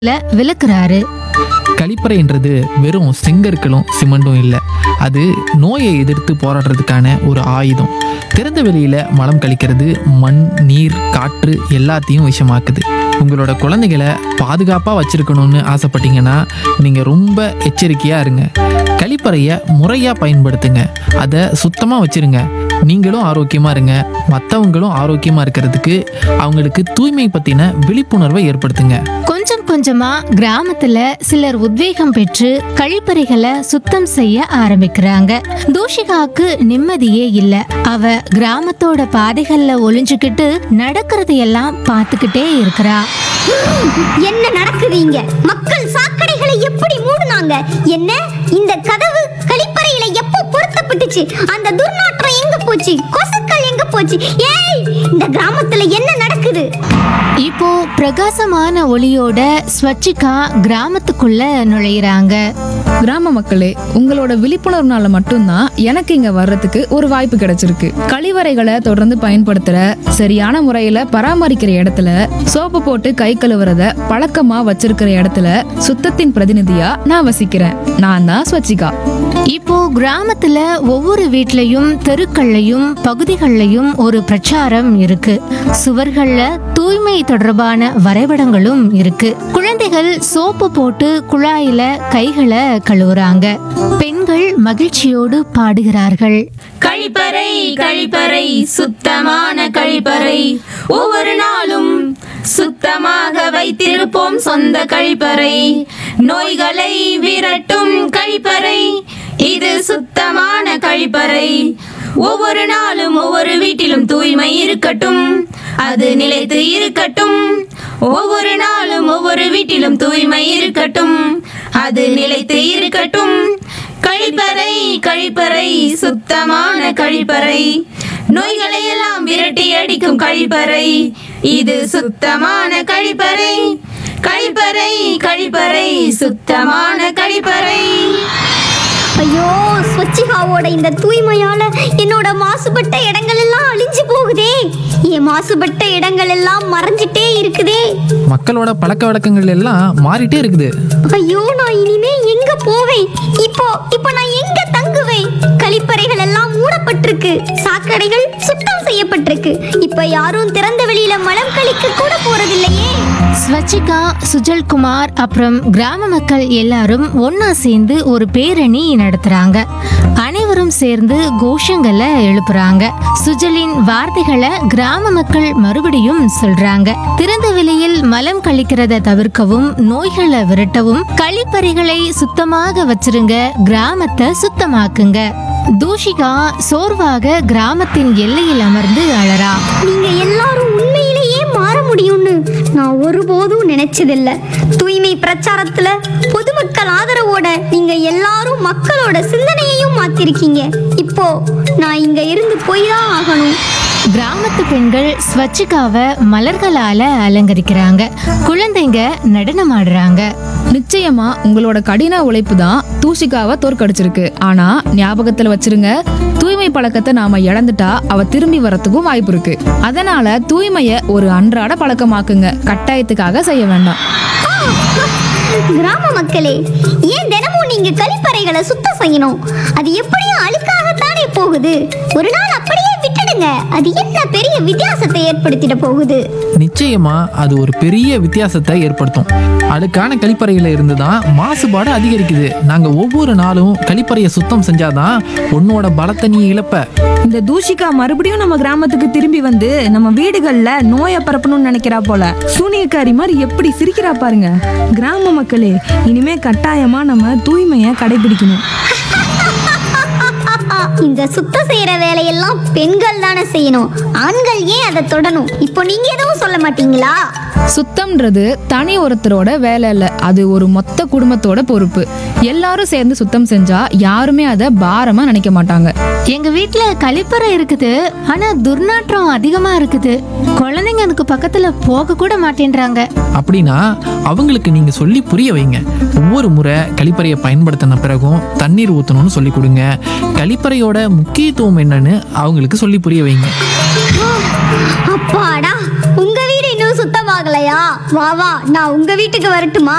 விளக்குறாரு கழிப்பறைன்றது வெறும் செங்கற்களும் சிமெண்டும் இல்லை அது நோயை எதிர்த்து போராடுறதுக்கான ஒரு ஆயுதம் திறந்த வெளியில மலம் கழிக்கிறது மண் நீர் காற்று எல்லாத்தையும் விஷமாக்குது உங்களோட குழந்தைகளை பாதுகாப்பாக வச்சிருக்கணும்னு ஆசைப்பட்டீங்கன்னா நீங்கள் ரொம்ப எச்சரிக்கையாக இருங்க கழிப்பறையை முறையாக பயன்படுத்துங்க அதை சுத்தமாக வச்சிருங்க நீங்களும் ஆரோக்கியமாக இருங்க மற்றவங்களும் ஆரோக்கியமாக இருக்கிறதுக்கு அவங்களுக்கு தூய்மை பற்றின விழிப்புணர்வை ஏற்படுத்துங்க கொஞ்சம் கொஞ்சமா கிராமத்துல சிலர் உத்வேகம் பெற்று கழிப்பறைகளை சுத்தம் செய்ய ஆரம்பிக்கிறாங்க தூஷிகாக்கு நிம்மதியே இல்ல அவ கிராமத்தோட பாதைகள்ல ஒளிஞ்சுக்கிட்டு நடக்கிறதையெல்லாம் பார்த்துக்கிட்டே இருக்கிறா என்ன நடக்குது இங்க மக்கள் சாக்கடைகளை எப்படி மூடுனாங்க என்ன இந்த கதவு கழிப்பறையில எப்போ பொருத்தப்பட்டுச்சு அந்த துர்நாற்றம் எங்க போச்சு கொசுக்கள் எங்க போச்சு ஏய் இந்த கிராமத்துல என்ன நடக்குது இப்போ பிரகாசமான ஒளியோட ஸ்வச்சிகா கிராமத்துக்குள்ள நுழையிறாங்க கிராம மக்களே உங்களோட விழிப்புணர்வுனால மட்டும்தான் எனக்கு இங்க வர்றதுக்கு ஒரு வாய்ப்பு கிடைச்சிருக்கு கழிவறைகளை தொடர்ந்து பயன்படுத்துற சரியான முறையில பராமரிக்கிற இடத்துல சோப்பு போட்டு கை கழுவுறத பழக்கமா வச்சிருக்கிற இடத்துல சுத்தத்தின் பிரதிநிதியா நான் வசிக்கிறேன் நான் தான் ஸ்வச்சிகா இப்போ கிராமத்துல ஒவ்வொரு வீட்லயும் தெருக்கள்லயும் பகுதிகள்லயும் ஒரு பிரச்சாரம் இருக்கு சுவர்கள்ல தூய்மை தொடர்பான வரைபடங்களும் இருக்கு குழந்தைகள் சோப்பு போட்டு குழாயில கைகளை கழுவுறாங்க பெண்கள் மகிழ்ச்சியோடு பாடுகிறார்கள் கழிப்பறை கழிப்பறை சுத்தமான கழிப்பறை ஒவ்வொரு நாளும் சுத்தமாக வைத்திருப்போம் சொந்த கழிப்பறை நோய்களை விரட்டும் கழிப்பறை இது சுத்தமான கழிப்பறை ஒவ்வொரு நாளும் ஒவ்வொரு வீட்டிலும் தூய்மை இருக்கட்டும் அது நிலைத்து இருக்கட்டும் ஒவ்வொரு நாளும் ஒவ்வொரு வீட்டிலும் தூய்மை இருக்கட்டும் அது நிலைத்து இருக்கட்டும் கழிப்பறை கழிப்பறை சுத்தமான கழிப்பறை நோய்களை எல்லாம் விரட்டி அடிக்கும் கழிப்பறை இது சுத்தமான கழிப்பறை கழிப்பறை கழிப்பறை சுத்தமான கழிப்பறை ஐயோ ஸ்வச்சிகாவோட இந்த தூய்மையால என்னோட மாசுபட்ட இடங்கள் எல்லாம் அழிஞ்சு போகுதே என் மாசுபட்ட இடங்கள் எல்லாம் மறைஞ்சிட்டே இருக்குதே மக்களோட பழக்க வழக்கங்கள் எல்லாம் மாறிட்டே இருக்குது ஐயோ நான் இனிமே எங்க போவேன் இப்போ இப்போ நான் எங்க தங்குவேன் கழிப்பறைகள் எல்லாம் மூடப்பட்டிருக்கு சாக்கடைகள் சுத்தம் செய்யப்பட்டிருக்கு இப்ப யாரும் திறந்த வெளியில மலம் கழிக்க கூட போறதில்லையே ஸ்வச்சிகா சுஜல்குமார் அப்புறம் கிராம மக்கள் எல்லாரும் ஒன்னா சேர்ந்து ஒரு பேரணி நடத்துறாங்க அனைவரும் சேர்ந்து கோஷங்களை எழுப்புறாங்க சுஜலின் வார்த்தைகளை கிராம மக்கள் மறுபடியும் சொல்றாங்க திறந்த வெளியில் மலம் கழிக்கிறத தவிர்க்கவும் நோய்களை விரட்டவும் கழிப்பறைகளை சுத்தமாக வச்சிருங்க கிராமத்தை சுத்தமாக்குங்க தூஷிகா சோர்வாக கிராமத்தின் எல்லையில் அமர்ந்து அழறா நீங்க எல்லாரும் உண்மையிலேயே மாற முடியும்னு நான் ஒருபோதும் நினைச்சதில்ல தூய்மை பிரச்சாரத்துல பொதுமக்கள் ஆதரவோட நீங்க எல்லாரும் மக்களோட சிந்தனையையும் மாத்திருக்கீங்க இப்போ நான் இங்க இருந்து போய் தான் ஆகணும் கிராமத்து பெண்கள் ஸ்வச்சிகாவை மலர்களால அலங்கரிக்கிறாங்க குழந்தைங்க நடனமாடுறாங்க நிச்சயமா உங்களோட கடின உழைப்பு தான் தூஷிகாவை தோற்கடிச்சிருக்கு ஆனா ஞாபகத்துல வச்சிருங்க தூய்மை பழக்கத்தை நாம இழந்துட்டா அவ திரும்பி வரத்துக்கும் வாய்ப்பு இருக்கு அதனால தூய்மைய ஒரு அன்றாட பழக்கமாக்குங்க கட்டாயத்துக்காக செய்ய வேண்டாம் கிராம மக்களே ஏன் தினமும் நீங்க கழிப்பறைகளை சுத்தம் செய்யணும் அது எப்படியும் அழுக்காகத்தானே போகுது ஒரு நாள் அப்படியே விட்டுடுங்க அது என்ன பெரிய வித்தியாசத்தை ஏற்படுத்திட போகுது நிச்சயமா அது ஒரு பெரிய வித்தியாசத்தை ஏற்படுத்தும் அழுக்கான கழிப்பறையில இருந்து தான் மாசுபாடு அதிகரிக்குது நாங்க ஒவ்வொரு நாளும் கழிப்பறையை சுத்தம் செஞ்சாதான் உன்னோட பலத்தை நீ இழப்ப இந்த தூஷிகா மறுபடியும் நம்ம கிராமத்துக்கு திரும்பி வந்து நம்ம வீடுகள்ல நோயை பரப்பணும்னு நினைக்கிறா போல சூனியக்காரி மாதிரி எப்படி சிரிக்கிறா பாருங்க கிராம மக்களே இனிமே கட்டாயமா நம்ம தூய்மையை கடைபிடிக்கணும் இந்த சுத்தம் செய்யற வேலையெல்லாம் பெண்கள் தானே செய்யணும் ஆண்கள் ஏன் அதை தொடணும் இப்போ நீங்க எதுவும் சொல்ல மாட்டீங்களா சுத்தம்ன்றது தனி ஒருத்தரோட வேலை இல்ல அது ஒரு மொத்த குடும்பத்தோட பொறுப்பு எல்லாரும் சேர்ந்து சுத்தம் செஞ்சா யாருமே அதை பாரமா நினைக்க மாட்டாங்க எங்க வீட்ல கழிப்பறை இருக்குது ஆனா துர்நாற்றம் அதிகமா இருக்குது குழந்தைங்க அதுக்கு பக்கத்துல போக கூட மாட்டேன்றாங்க அப்படின்னா அவங்களுக்கு நீங்க சொல்லி புரிய வைங்க ஒவ்வொரு முறை கழிப்பறையை பயன்படுத்தின பிறகும் தண்ணீர் ஊற்றணும்னு சொல்லி கொடுங்க கழிப்பறையோட முக்கியத்துவம் என்னன்னு அவங்களுக்கு சொல்லி புரிய வைங்க அப்பாடா உங்க வீடு இன்னும் சுத்தமாகலையா வா வா நான் உங்க வீட்டுக்கு வரட்டுமா